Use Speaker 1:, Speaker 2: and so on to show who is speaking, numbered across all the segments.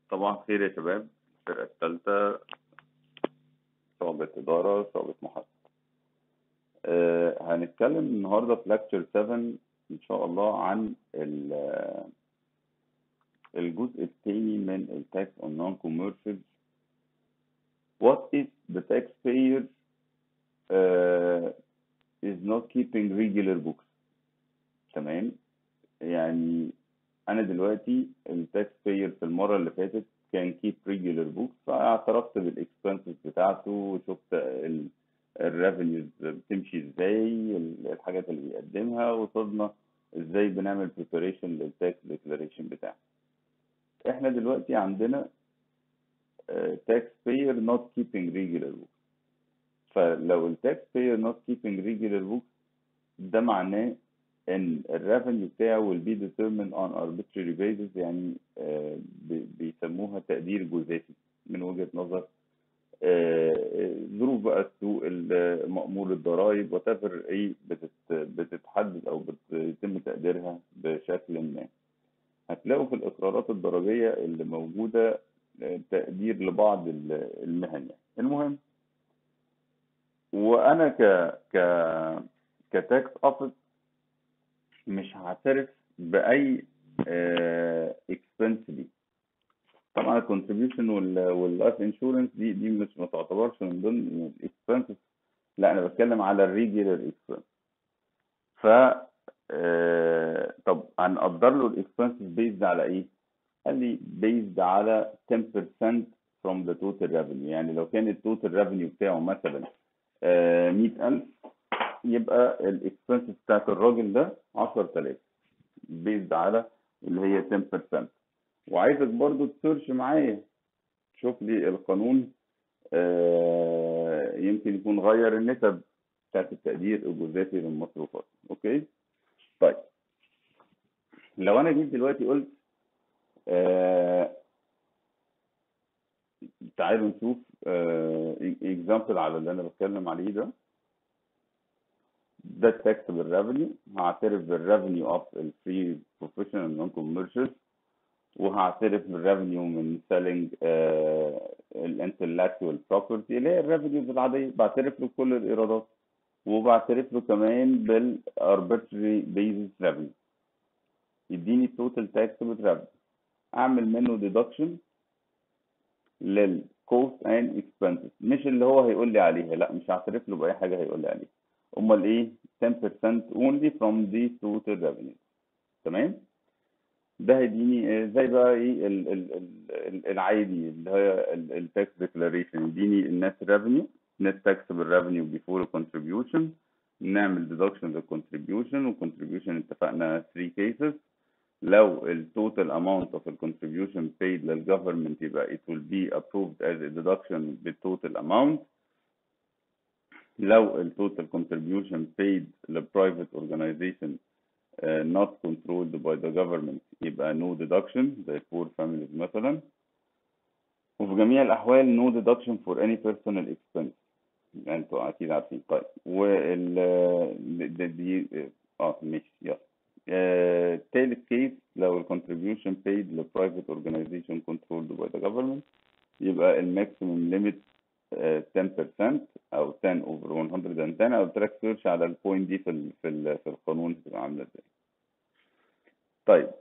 Speaker 1: صباح الخير يا شباب الفرقة الثالثة شعبة إدارة شعبة محاسبة آه هنتكلم النهاردة في lecture 7 إن شاء الله عن ال- الجزء الثاني من ال tax on non-commercial What if the taxpayer uh, is not keeping regular books تمام يعني انا دلوقتي التاكس باير في المره اللي فاتت كان كيب ريجولار بوكس فاعترفت بالاكسبنسز بتاعته وشفت الريفينيوز بتمشي ازاي ال- الحاجات اللي بيقدمها وصلنا ازاي بنعمل بريباريشن للتاكس ديكلاريشن بتاعنا احنا دلوقتي عندنا تاكس باير نوت كيبنج ريجولار بوكس فلو التاكس باير نوت كيبنج ريجولار بوكس ده معناه ان الريفينيو بتاعه will be determined on arbitrary basis يعني آه، بي- بيسموها تقدير جزافي من وجهة نظر آه، ظروف بقى السوق ال- مأمور الضرائب whatever ايه بتت- بتتحدد او بيتم تقديرها بشكل ما هتلاقوا في الإقرارات الضريبية اللي موجودة آه، تقدير لبعض ال- المهن يعني المهم وأنا ك ك كتاكس اوفيس مش هعترف باي اكسبنس دي طبعا الكونتريبيوشن واللايف انشورنس دي دي مش ما تعتبرش من ضمن الاكسبنسز لا انا بتكلم على الريجولار اكسبنس ف آه، طب هنقدر له الاكسبنسز بيزد على ايه؟ قال لي بيزد على 10% from the total revenue يعني لو كان التوتال ريفينيو بتاعه مثلا آه، 100000 يبقى الاكسبنسز بتاعت الراجل ده 10000 بيزد على اللي هي 10% وعايزك برضو تسيرش معايا شوف لي القانون آه، يمكن يكون غير النسب بتاعت التقدير الجزافي للمصروفات اوكي طيب لو انا جيت دلوقتي قلت آه، تعالوا نشوف اكزامبل على اللي انا بتكلم عليه ده ده التاكسبل ريفينيو هعترف بالريفينيو اوف الفري بروفيشنال نون كوميرشال وهعترف بالريفينيو من سيلينج الانتلكتوال بروبرتي اللي هي الريفينيوز العاديه بعترف له بكل الايرادات وبعترف له كمان بالاربيتري بيزس ريفينيو يديني التوتال تاكسبل ريفينيو اعمل منه ديدكشن للكوست اند اكسبنسز مش اللي هو هيقول لي عليها لا مش هعترف له باي حاجه هيقول لي عليها امال ايه 10% only from the total revenue تمام ده هيديني آه، زي بقى ايه ال- ال- ال- ال- العادي اللي هي التاكس ديكلاريشن يديني النت ريفينيو نت تاكسبل ريفينيو بيفور كونتريبيوشن نعمل ديدكشن للكونتريبيوشن والكونتريبيوشن اتفقنا 3 cases لو التوتال amount of the contribution paid للجفرمنت يبقى it will be approved as a deduction بالتوتال amount لو التوتال contribution paid للبرايفت organization uh, not controlled by the government يبقى no deduction زي poor families مثلا وفي جميع الأحوال no deduction for any personal expense يعني انتوا أكيد عارفين طيب وال دي, دي اه ماشي يلا آه، تالت كيس لو ال contribution paid ل private organization controlled by the government يبقى ال maximum limit آه، 10% أو 10 over 110 أو تراك سيرش على البوينت دي في ال في ال في القانون هتبقى عاملة ازاي طيب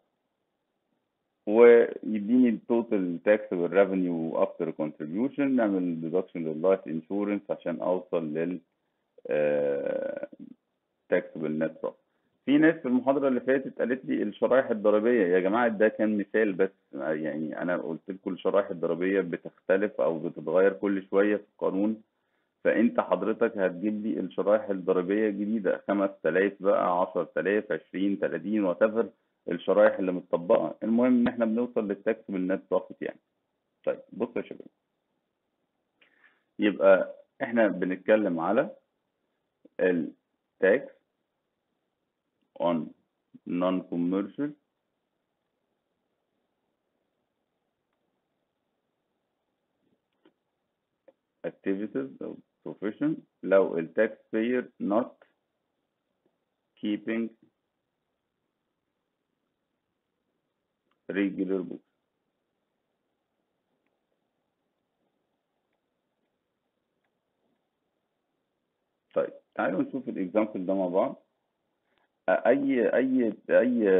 Speaker 1: ويديني التوتال taxable revenue after contribution نعمل deduction لللايف انشورنس عشان اوصل لل آه، taxable net profit في ناس في المحاضرة اللي فاتت قالت لي الشرائح الضريبية يا جماعة ده كان مثال بس يعني أنا قلت لكم الشرائح الضريبية بتختلف أو بتتغير كل شوية في القانون فأنت حضرتك هتجيب لي الشرائح الضريبية الجديدة 5000 بقى 10000 20 30 وات ايفر الشرائح اللي متطبقة المهم إن إحنا بنوصل للتاكس بالنت بروفيت يعني طيب بص يا شباب يبقى إحنا بنتكلم على التاكس on non-commercial activities or profession لو ال taxpayer not keeping regular books تعالوا نشوف الاكزامبل ده مع بعض اي اي اي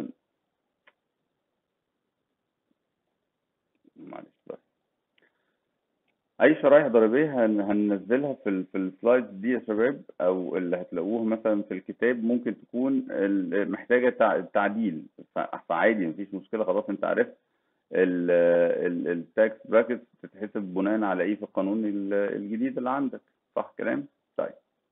Speaker 1: معلش بس اي شرايح ضريبيه هن- هننزلها في ال في السلايدز دي يا شباب او اللي هتلاقوها مثلا في الكتاب ممكن تكون ال- محتاجه تع- تعديل ف- فعادي مفيش مشكله خلاص انت عرفت التاكس براكت تتحسب بناء على ايه في القانون ال- الجديد اللي عندك صح كلام طيب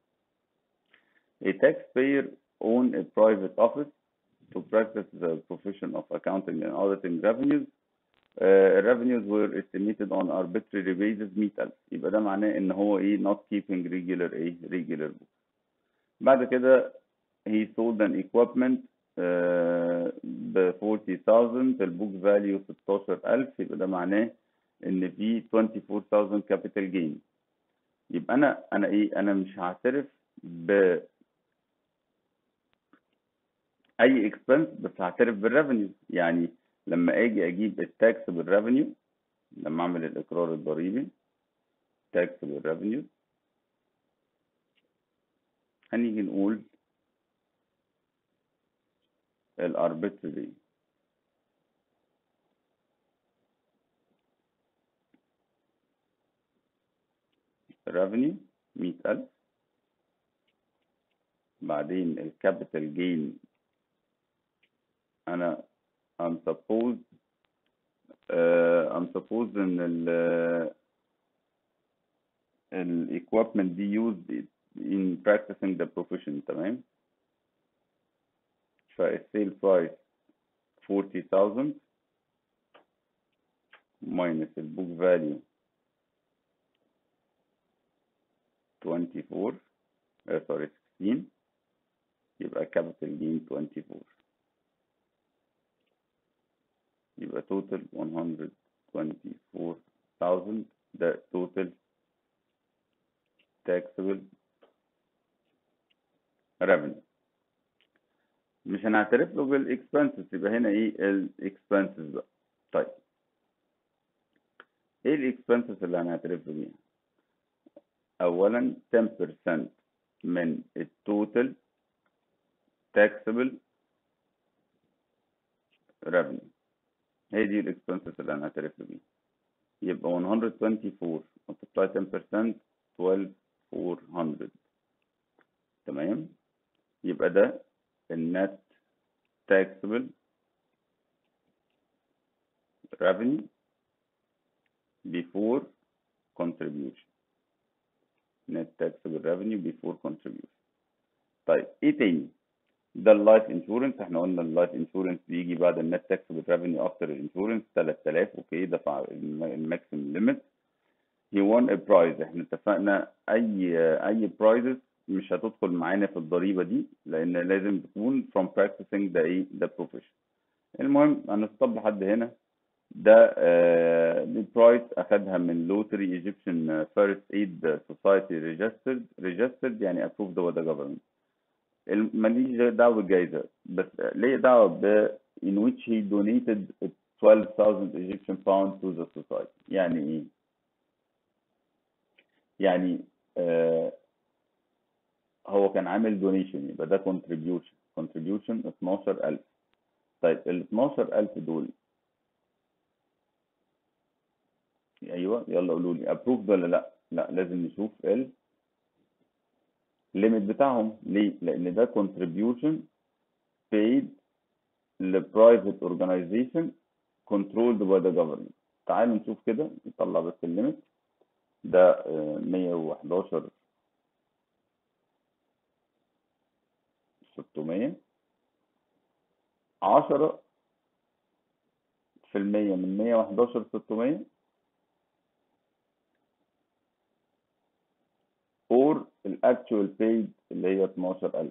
Speaker 1: A taxpayer own a private office to practice the profession of accounting and auditing revenues uh, revenues were estimated on arbitrary basis 100000 يبقى ده معناه ان هو ايه not keeping regular ايه regular book بعد كده he sold an equipment uh, ب 40000 البوك فاليو 16000 يبقى ده معناه ان في 24000 capital gain يبقى انا انا ايه انا مش هعترف ب اي اكسبنس بس هعترف بالريفينيو يعني لما اجي اجيب التاكس بالريفينيو لما اعمل الاقرار الضريبي تاكس بالريفينيو هنيجي نقول الاربيتري revenue 100000 بعدين الكابيتال جين انا I'm supposed uh, I'm supposed ان ال ال equipment دي used in practicing the profession تمام فالسيل برايس 40000 minus البوك فاليو 24 uh, sorry 16 يبقى capital gain 24 يبقى total 124,000 ده total taxable revenue مش هنعترف له بالاكسبنسز يبقى هنا ايه الاكسبنسز بقى طيب ايه الاكسبنسز اللي هنعترف له بيها اولا 10% من التوتال taxable revenue هي دي الاكسبنسز اللي هنعترف له بيها يبقى 124 multiply 10% 12400 تمام يبقى ده النت taxable revenue before contribution net taxable revenue before contribution طيب ايه تاني ده اللايف انشورنس احنا قلنا اللايف انشورنس بيجي بعد النت تاكسبل ريفينيو افتر الانشورنس 3000 اوكي دفع الماكسيمم ليميت هي وان ا برايز احنا اتفقنا اي اي برايزز مش هتدخل معانا في الضريبه دي لان لازم تكون from practicing the ايه the profession المهم هنستوب لحد هنا ده آه دي برايس اخدها من لوتري ايجيبشن فيرست ايد سوسايتي ريجسترد ريجسترد يعني approved by the government ماليش دعوه بالجائزه بس ليه دعوه ب in which he donated 12,000 Egyptian pounds to the society يعني ايه؟ يعني آه هو كان عامل دونيشن يبقى ده contribution contribution 12000 طيب ال 12000 دول ايوه يلا قولوا لي approved ولا لا؟ لا لازم نشوف ال الليميت بتاعهم ليه؟ لأن ده contribution paid ل private organization controlled by the government تعالوا نشوف كده نطلع بس الليميت ده 111 600 10 في المية من 111 600 or الاكتوال paid اللي هي 12000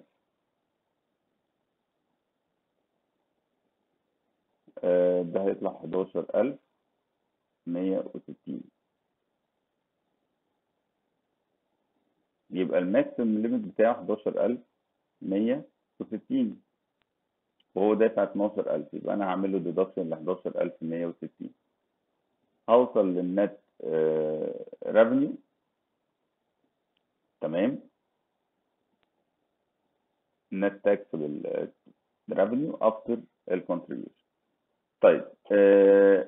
Speaker 1: آه ده هيطلع 11160 يبقى الماكسيمم ليميت بتاعه 11160 وهو دافع 12000 يبقى انا هعمل له ديدكشن ل 11160 هوصل للنت ريفينيو تمام net taxable revenue after الcontribution طيب آه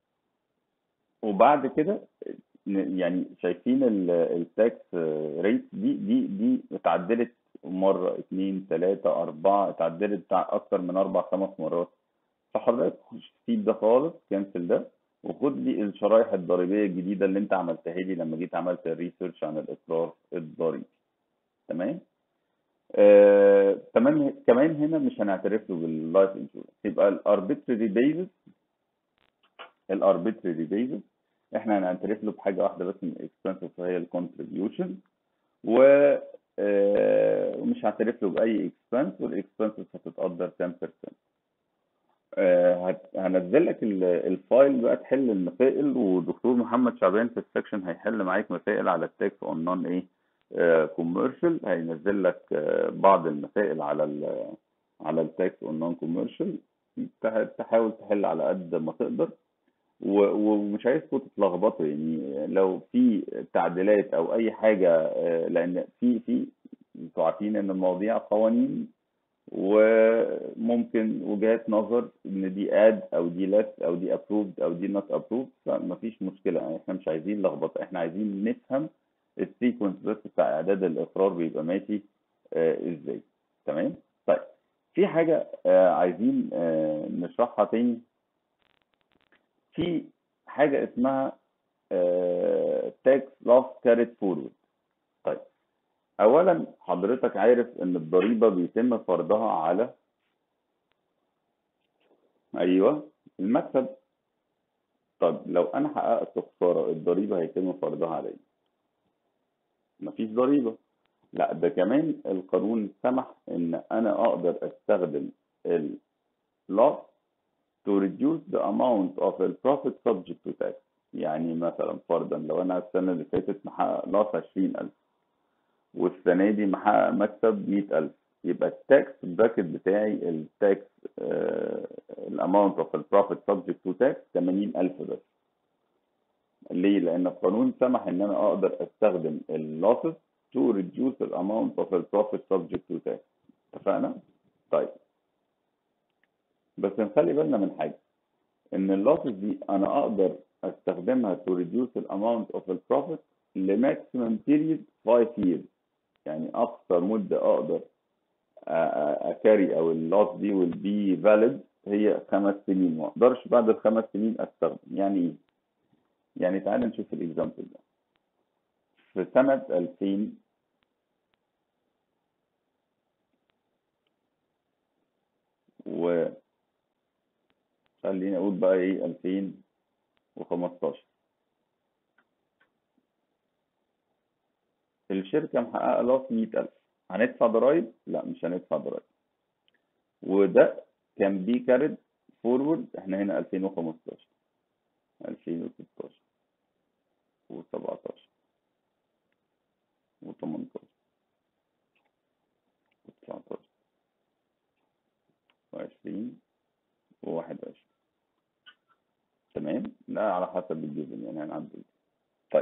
Speaker 1: وبعد كده ن- يعني شايفين التاكس ريت دي دي دي اتعدلت مرة اتنين تلاتة أربعة اتعدلت بتاع أكتر من أربع خمس مرات فحضرتك خش سيب ده خالص كنسل ده وخد لي الشرايح الضريبية الجديدة اللي أنت عملتها لي لما جيت عملت الريسيرش عن الإقرار الضريبي تمام آه، تمام كمان هنا مش هنعترف له باللايف انشورنس يبقى الاربيتري بيزس الاربيتري بيزس احنا هنعترف له بحاجه واحده بس من الاكسبنسز وهي الكونتريبيوشن و آه، ومش هعترف له باي اكسبنس والاكسبنسز هتتقدر 10% آه، هت- هنزل لك ال- الفايل بقى تحل المسائل ودكتور محمد شعبان في السكشن هيحل معاك مسائل على التاكس اون نون ايه كوميرشال هينزل لك آه، بعض المسائل على ال على التاكس اون نون كوميرشال تحاول تحل على قد ما تقدر و- ومش عايزكم تتلخبطوا يعني لو في تعديلات او اي حاجه آه، لان في في انتوا عارفين ان المواضيع قوانين وممكن وجهات نظر ان دي اد او دي لس او دي ابروفد او دي نوت ابروفد فمفيش مشكله يعني احنا مش عايزين لخبطه احنا عايزين نفهم السيكونس بس بتاع اعداد الاقرار بيبقى ماشي آه ازاي تمام طيب في حاجه آه عايزين آه نشرحها تاني في حاجه اسمها تاكس لوس كاريت فورورد طيب اولا حضرتك عارف ان الضريبه بيتم فرضها على ايوه المكسب طب لو انا حققت خساره الضريبه هيتم فرضها عليا مفيش ضريبه لا ده كمان القانون سمح ان انا اقدر استخدم ال loss to reduce the amount of the profit subject to tax يعني مثلا فرضا لو انا السنه اللي فاتت محقق loss 20000 والسنه دي محقق مكسب 100000 يبقى التاكس براكت بتاعي التاكس الاماونت اوف البروفيت سبجكت تو تاكس 80000 بس ليه؟ لان القانون سمح ان انا اقدر استخدم اللوسز to reduce the amount of the profit subject to tax اتفقنا؟ طيب بس نخلي بالنا من حاجه ان اللوسز دي انا اقدر استخدمها to reduce the amount of the profit لماكسيمم period 5 years يعني اقصى مده اقدر اكاري او اللوس دي will be valid هي خمس سنين ما اقدرش بعد الخمس سنين استخدم يعني ايه؟ يعني تعال نشوف الاكزامبل ده في سنة 2000 و خليني اقول بقى ايه 2015 الشركة محققة لاس 100000 هندفع ضرايب؟ لا مش هندفع ضرايب وده كان بي كارد فورورد احنا هنا 2015 2016 و17 و18 و19 و20 و21 تمام لا على حسب الجزم يعني هنعدل طيب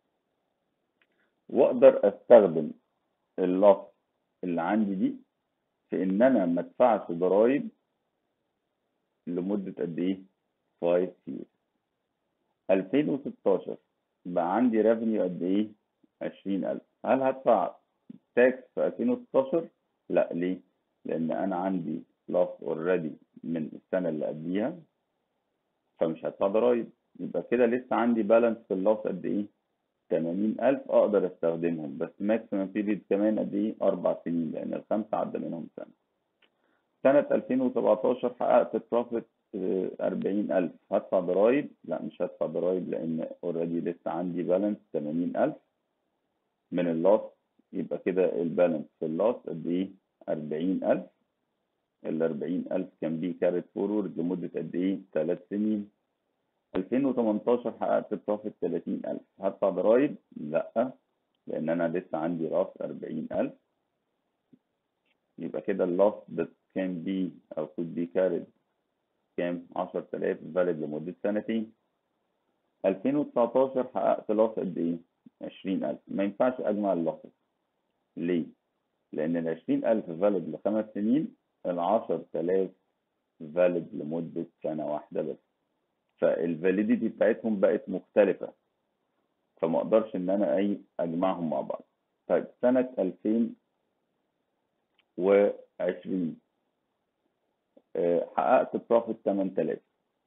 Speaker 1: واقدر استخدم اللص اللي عندي دي في ان انا ما ادفعش ضرايب لمدة قد ايه 5 years 2016 بقى عندي ريفينيو قد ايه 20000 هل هدفع تاكس في 2016 لا ليه لان انا عندي لاس اوريدي من السنة اللي قبليها فمش هدفع ضرايب يبقى كده لسه عندي بالانس في اللاس قد ايه 80000 اقدر استخدمهم بس ماكسيمم بيريد كمان قد ايه اربع سنين لان الخمسه عدى منهم سنه سنه 2017 حققت بروفيت 40000 هدفع ضرايب لا مش هدفع ضرايب لان اوريدي لسه عندي بالانس 80000 من اللوس يبقى كده البالانس في اللوس قد ايه 40000 ال 40000 كان بي كارت فورورد لمده قد ايه 3 سنين 2018 حققت بروفيت 30000 هدفع ضرايب؟ لا لأن أنا لسه عندي راس 40000 يبقى كده اللوس that can be أو could be carried كام؟ 10000 valid لمدة سنتين 2019 حققت لوس قد إيه؟ 20000 ما ينفعش أجمع اللوسز ليه؟ لان ال 20000 فاليد لخمس سنين ال 10000 فاليد لمده سنه واحده بس فالفاليديتي بتاعتهم بقت مختلفه فما اقدرش ان انا اي اجمعهم مع بعض طيب سنه 2020 آه، حققت بروفيت 8000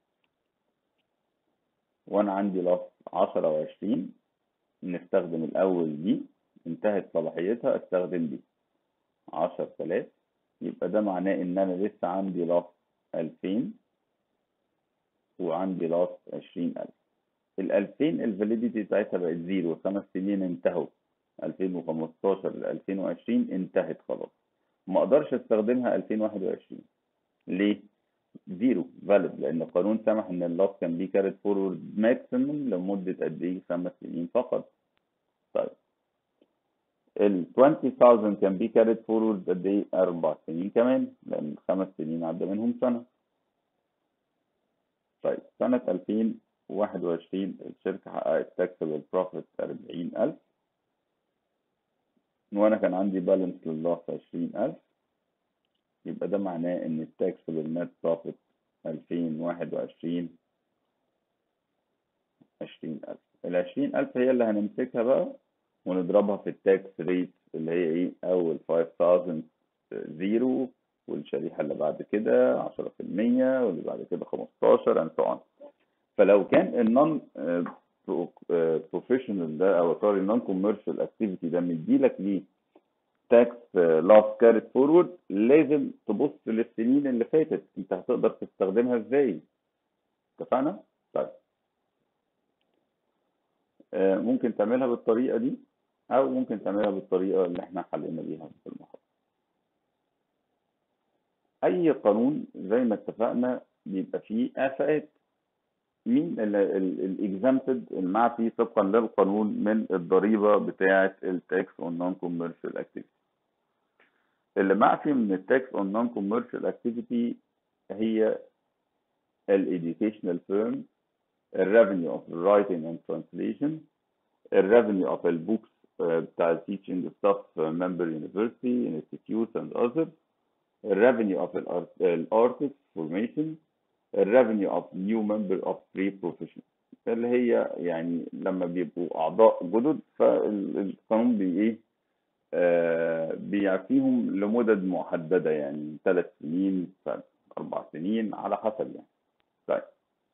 Speaker 1: وانا عندي لاس 10 و20 نستخدم الاول دي انتهت صلاحيتها استخدم دي 10000 يبقى ده معناه ان انا لسه عندي لاس 2000 وعندي لاس 20000 ال 2000 الفاليديتي بتاعتها بقت زيرو خمس سنين انتهوا 2015 ل 2020 انتهت خلاص ما اقدرش استخدمها 2021 ليه؟ زيرو فاليد لان القانون سمح ان اللوس كان بي كارد فورورد ماكسيمم لمده قد ايه؟ خمس سنين فقط. طيب ال 20000 كان بي كارد فورورد قد ايه؟ اربع سنين كمان لان خمس سنين عدى منهم سنه. طيب سنه 2021 الشركه حققت تاكسبل بروفيت 40000 وانا كان عندي بالانس للوس 20000 يبقى ده معناه ان التاكسبل نت بروفيت 2021 20000 ال 20000 هي اللي هنمسكها بقى ونضربها في التاكس ريت اللي هي ايه اول 5000 زيرو والشريحة اللي بعد كده 10% واللي بعد كده 15 and so on فلو كان النون بروفيشنال ده او سوري النون كوميرشال اكتيفيتي ده مديلك ليه تاكس لاس كارت فورورد لازم تبص للسنين اللي فاتت انت هتقدر تستخدمها ازاي اتفقنا طيب آه، ممكن تعملها بالطريقه دي او ممكن تعملها بالطريقه اللي احنا حلينا بيها في المحاضره اي قانون زي ما اتفقنا بيبقى فيه افات مين الاكزامبتد المعفي طبقا للقانون من الضريبه بتاعه التاكس اون نون كوميرشال اكتيفيتي اللي معفي من التاكس اون نون كوميرشال اكتيفيتي هي الاديوكيشنال فيرم الريفينيو اوف رايتنج اند ترانسليشن الريفينيو اوف البوكس بتاع التيتشنج ستاف ممبر يونيفرسيتي انستيتيوتس اند اذر الريفينيو اوف الارتست فورميشن الريفينيو اوف نيو ممبر اوف بري بروفيشن اللي هي يعني لما بيبقوا اعضاء جدد فالقانون بي ايه آه بيعفيهم لمدد محدده يعني ثلاث سنين اربع سنين على حسب يعني طيب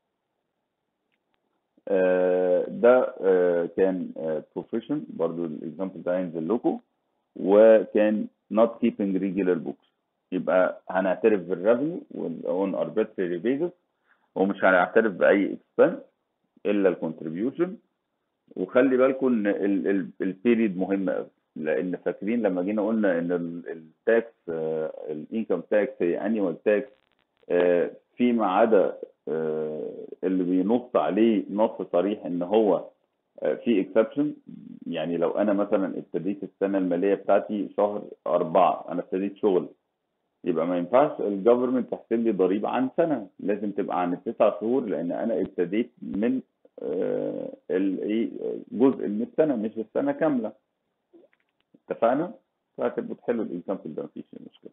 Speaker 1: آه ده آه كان بروفيشن برضو الاكزامبل ده هينزل لكم وكان not keeping regular books يبقى هنعترف بالريفينيو اون arbitrary basis ومش هنعترف باي اكسبنس الا الكونتريبيوشن وخلي بالكم ان البيريد مهم قوي لان فاكرين لما جينا قلنا ان التاكس الانكم تاكس هي انيوال تاكس فيما عدا اللي بينص عليه نص صريح ان هو في اكسبشن يعني لو انا مثلا ابتديت السنه الماليه بتاعتي شهر أربعة انا ابتديت شغل يبقى ما ينفعش الجفرمنت تحسب لي ضريبه عن سنه لازم تبقى عن التسع شهور لان انا ابتديت من الايه جزء من السنه مش السنه كامله اتفقنا؟ فهتبقوا تحلوا الاكزامبل ده مفيش مشكله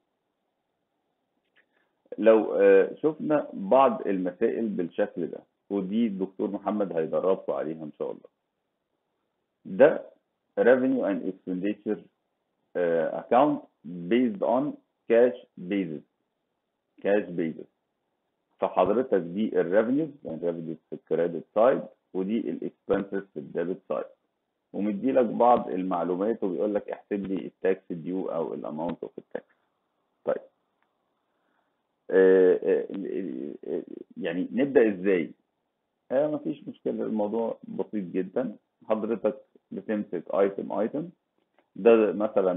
Speaker 1: لو شفنا بعض المسائل بالشكل ده ودي الدكتور محمد هيدربكم عليها ان شاء الله ده revenue and expenditure uh, account based on cash basis cash basis فحضرتك دي الريفينيوز يعني الريفينيوز في الكريدت سايد ودي الاكسبنسز في الديبت سايد ومدي لك بعض المعلومات وبيقول لك احسب لي التاكس ديو او الاماونت اوف التاكس طيب آه آه يعني نبدا ازاي آه مفيش مشكله الموضوع بسيط جدا حضرتك بتمسك ايتم ايتم ده مثلا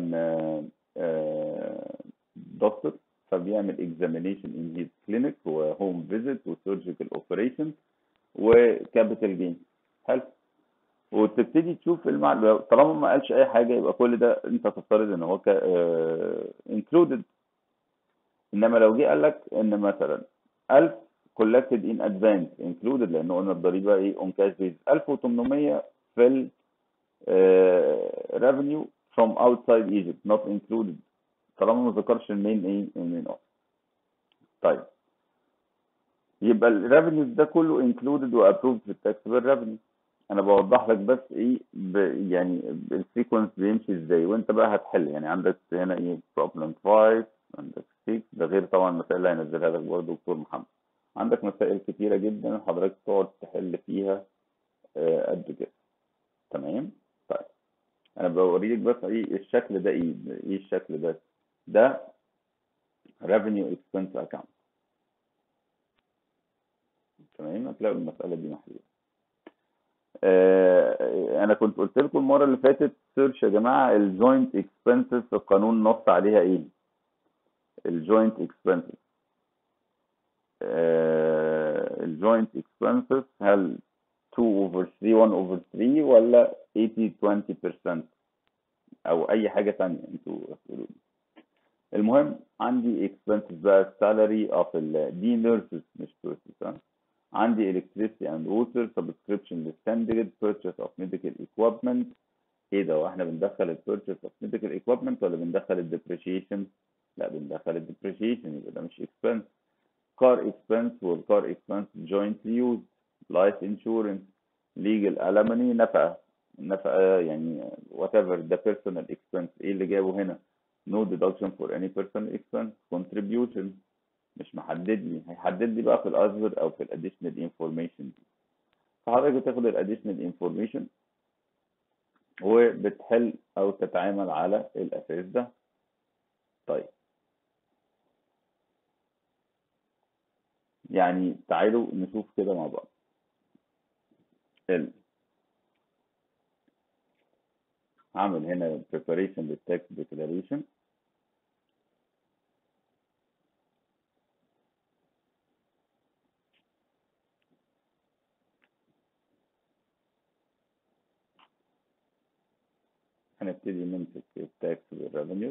Speaker 1: دكتور فبيعمل اكزامينيشن ان هيز كلينيك وهوم فيزيت وسيرجيكال اوبريشن وكابيتال جين حلو وتبتدي تشوف المعلومه طالما ما قالش اي حاجه يبقى كل ده انت تفترض ان هو انكلودد انما لو جه قال لك ان مثلا 1000 collected in advance included لان قلنا الضريبه ايه اون كاش بيز 1800 في ال revenue from outside Egypt not included طالما ما ذكرش المين ايه المين اوف طيب يبقى الريفينيوز ده كله انكلودد وابروفد في التاكسبل ريفينيو انا بوضح لك بس ايه ب يعني السيكونس بيمشي ازاي وانت بقى هتحل يعني عندك هنا ايه بروبلم 5 عندك 6 ده غير طبعا المسائل اللي هينزلها لك برضه دكتور محمد عندك مسائل كتيرة جدا حضرتك تقعد تحل فيها آه، قد كده تمام طيب انا بوريك بس ايه الشكل ده ايه ايه الشكل ده ده revenue expense account تمام هتلاقوا المسألة دي محلولة آه انا كنت قلت لكم المرة اللي فاتت سيرش يا جماعة الجوينت اكسبنسز في القانون نص عليها ايه الجوينت اكسبنسز الجوينت اكسبنسز هل 2 over 3 1 over 3 ولا 80 20% او اي حاجة تانية انتوا تقولوا لي المهم عندي expenses بقى salary of ال دي nurses مش nurses ها عندي electricity and water subscription للstandard purchase of medical equipment ايه ده واحنا بندخل ال purchase of medical equipment ولا بندخل ال depreciation لا بندخل ال depreciation يبقى ده مش expense car expense والcar expense jointly used life insurance legal alimony نفقة النفقة يعني whatever the personal expense ايه اللي جابه هنا no deduction for any personal expense contribution مش محدد لي هيحدد لي بقى في الأصغر أو في الاديشنال انفورميشن دي فحضرتك بتاخد الاديشنال انفورميشن وبتحل أو تتعامل على الأساس ده طيب يعني تعالوا نشوف كده مع بعض ال هعمل هنا preparation للتاكس declaration هنبتدي نمسك التاكس والريفينيو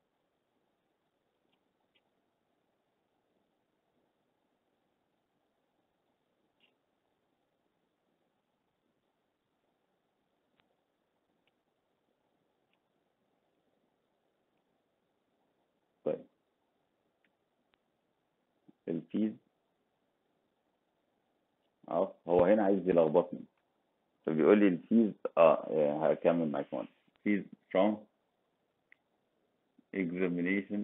Speaker 1: طيب الفيز اه هو هنا عايز يلخبطني فبيقول لي الفيز اه هكمل معاك وانا fees from examination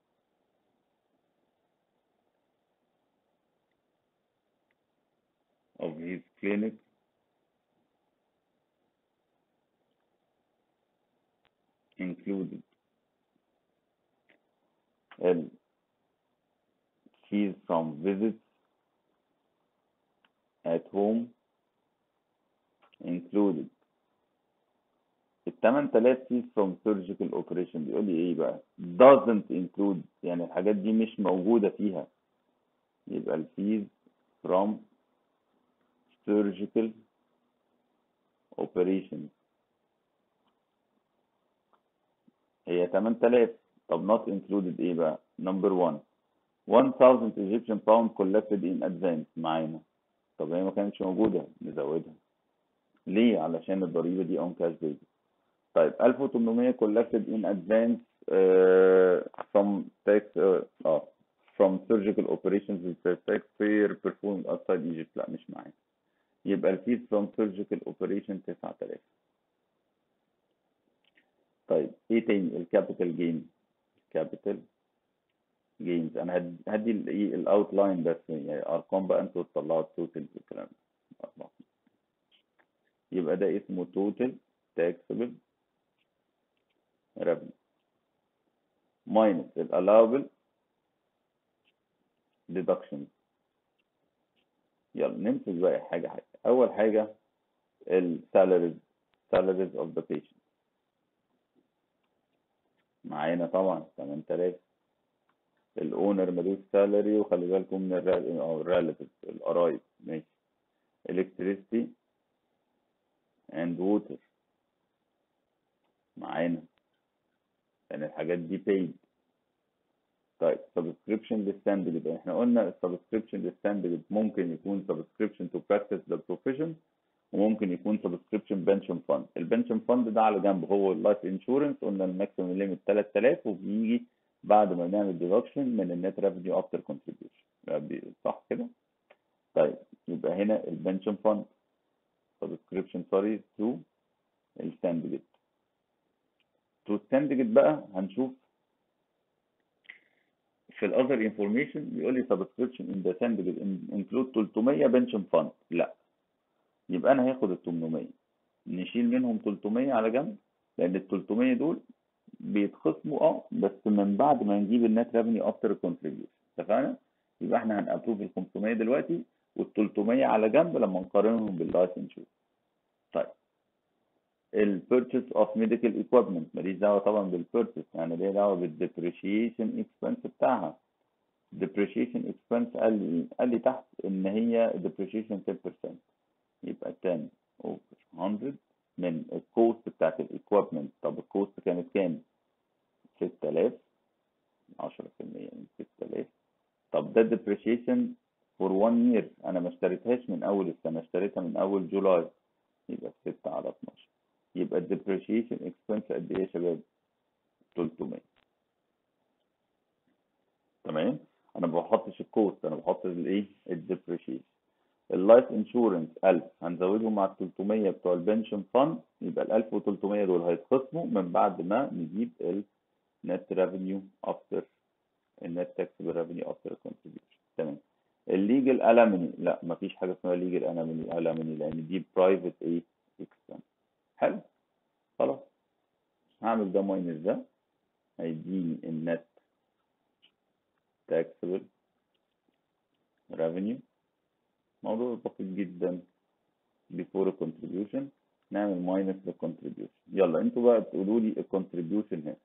Speaker 1: of his clinic included and fees from visits at home included ال 8000 fees from surgical operation بيقول لي ايه بقى doesn't include يعني الحاجات دي مش موجودة فيها يبقى ال fees from surgical operation هي 8000 طب not included ايه بقى number one 1000 Egyptian pound collected in advance معانا طب هي ما كانتش موجودة نزودها ليه علشان الضريبة دي on cash basis طيب 1800 collected in advance uh, from tax uh, uh, from surgical operations with the taxpayer performed outside Egypt لا مش معايا يبقى الفيز from surgical operation 9000 طيب ايه تاني الكابيتال جين كابيتال جينز انا هد- هدي الايه الاوتلاين بس يعني ارقام بقى انتوا تطلعوا التوتال والكلام ده أرقام. يبقى ده اسمه توتال taxable revenue minus ال allowable deductions يلا نمسك بقى حاجة حاجة أول حاجة ال salaries salaries of the patient معانا طبعا 8000 الاونر ملوش سالري وخلي بالكم من الريلاتيف القرايب ماشي electricity and water معانا لان الحاجات دي paid طيب subscription للستاندرد يبقى احنا قلنا subscription للستاندرد ممكن يكون subscription to practice the profession وممكن يكون subscription pension fund البنشن فند ده على جنب هو اللايف انشورنس قلنا الماكسيمم ليميت 3000 وبيجي بعد ما نعمل ديدكشن من النت ريفينيو افتر كونتريبيوشن صح كده طيب يبقى هنا البنشن فند سبسكريبشن سوري تو الساندجت تو الساندجت بقى هنشوف في الاذر انفورميشن بيقول لي سبسكريبشن ان ذا ساندجت انكلود 300 بنشن فند لا يبقى انا هاخد ال 800 نشيل منهم 300 على جنب لان ال 300 دول بيتخصموا اه بس من بعد ما نجيب النت ريفينيو افتر كونتريبيوشن اتفقنا؟ يبقى احنا هنابروف ال 500 دلوقتي وال 300 على جنب لما نقارنهم باللايف انشورنس. طيب البيرتشيز اوف ميديكال ايكويبمنت ماليش دعوه طبعا بالبيرتشيز يعني ليه دعوه بالديبريشيشن اكسبنس بتاعها. depreciation expense قال لي قال لي تحت ان هي depreciation 10% يبقى 10 over 100 من الكوست بتاعت الايكويبمنت طب الكوست كانت كام؟ 6000 10% من 6000 طب ده depreciation for one year انا ما اشتريتهاش من اول السنه اشتريتها من اول جولاي يبقى 6 على 12 يبقى depreciation expense قد ايه يا شباب؟ 300 تمام؟ انا ما بحطش الكوست انا بحط الايه؟ الديبريشيشن اللايف انشورنس 1000 هنزودهم مع ال 300 بتوع البنشن فند يبقى ال 1300 دول هيتخصموا من بعد ما نجيب النت ريفينيو افتر النت تاكسبل ريفينيو افتر كونتريبيوشن تمام الليجل الامني لا مفيش حاجه اسمها ليجل الامني الامني لان دي برايفت ايه اكسبنس حلو خلاص هعمل ده ماينس ده هيديني النت taxable revenue موضوع بسيط جدا before a contribution نعمل minus the contribution يلا انتوا بقى تقولوا لي ال contribution هنا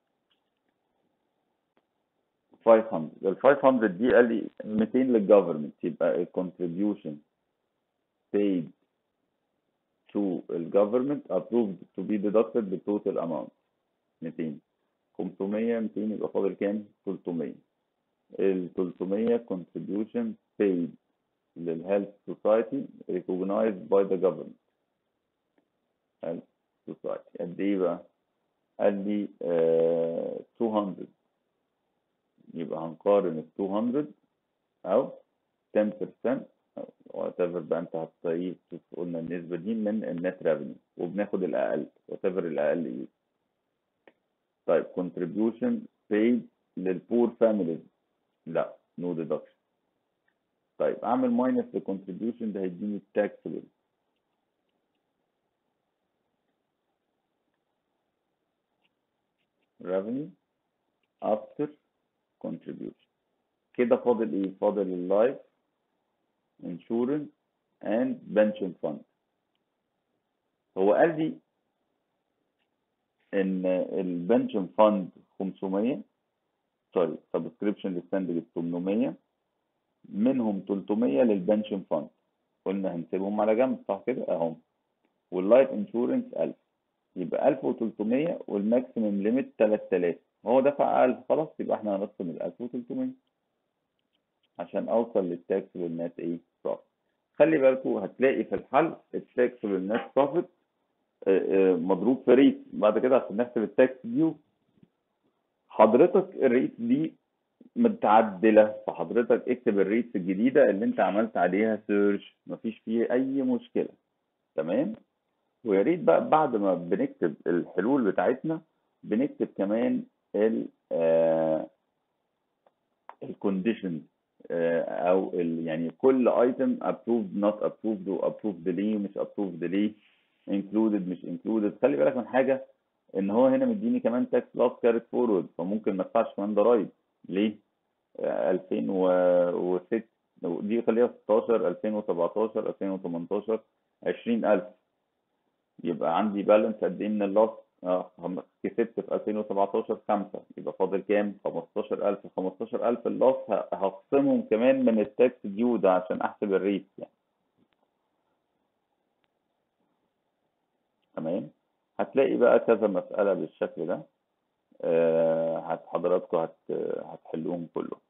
Speaker 1: 500 ال 500 دي قال لي 200 للجفرمنت يبقى ال contribution paid to ال government approved to be deducted the total amount 200 500 200 يبقى فاضل كام 300 ال 300 contribution paid للهيلث سوسايتي recognized by the government health society قد ايه بقى؟ قال لي آه 200 يبقى هنقارن ال 200 او 10% وات ايفر بقى انت هتلاقيه قلنا النسبه دي من النت ريفينيو وبناخد الاقل وات ايفر الاقل ايه طيب contribution paid للبور فاميليز لا نو ديدكشن طيب اعمل ماينس للكونتريبيوشن ده هيديني التاكسبل revenue after contribution كده فاضل ايه فاضل اللايف انشورنس اند بنشن فند هو قال لي ان البنشن فند 500 سوري سبسكريبشن للساندويتش 800 منهم 300 للبنشن فند قلنا هنسيبهم على جنب صح كده اهم واللايف انشورنس 1000 يبقى 1300 والماكسيمم ليميت 3000 هو دفع 1000 خلاص يبقى احنا هنقسم ال 1300 عشان اوصل للتاكس والنت ايه بروفيت خلي بالكم هتلاقي في الحل التاكس والنت بروفيت مضروب في ريت بعد كده عشان نحسب التاكس ديو حضرتك الريت دي متعدله فحضرتك اكتب الريتس الجديده اللي انت عملت عليها سيرش مفيش فيه اي مشكله تمام ويا ريت بقى بعد ما بنكتب الحلول بتاعتنا بنكتب كمان ال الكونديشن او ال يعني كل ايتم approved not approved و approved ليه مش approved ليه included مش included خلي بالك من حاجه ان هو هنا مديني كمان تاكس لاس كارت فورورد فممكن ما ادفعش كمان ضرايب ليه؟ 2006 دي خليها 16 2017 2018 20000 يبقى عندي بالانس قد ايه من اللاس اه كسبت في 2017 5 يبقى فاضل كام 15000 15000 اللاس هخصمهم كمان من التاكس ديو ده عشان احسب الريت يعني تمام هتلاقي بقى كذا مسألة بالشكل ده آه حضراتكم هت هتحلوهم كلهم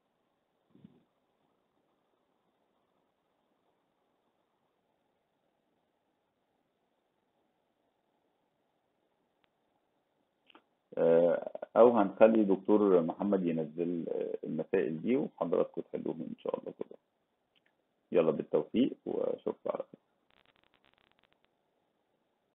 Speaker 1: آه او هنخلي دكتور محمد ينزل آه، المسائل دي وحضراتكم تحلوهم ان شاء الله كده يلا بالتوفيق واشوفكم على خير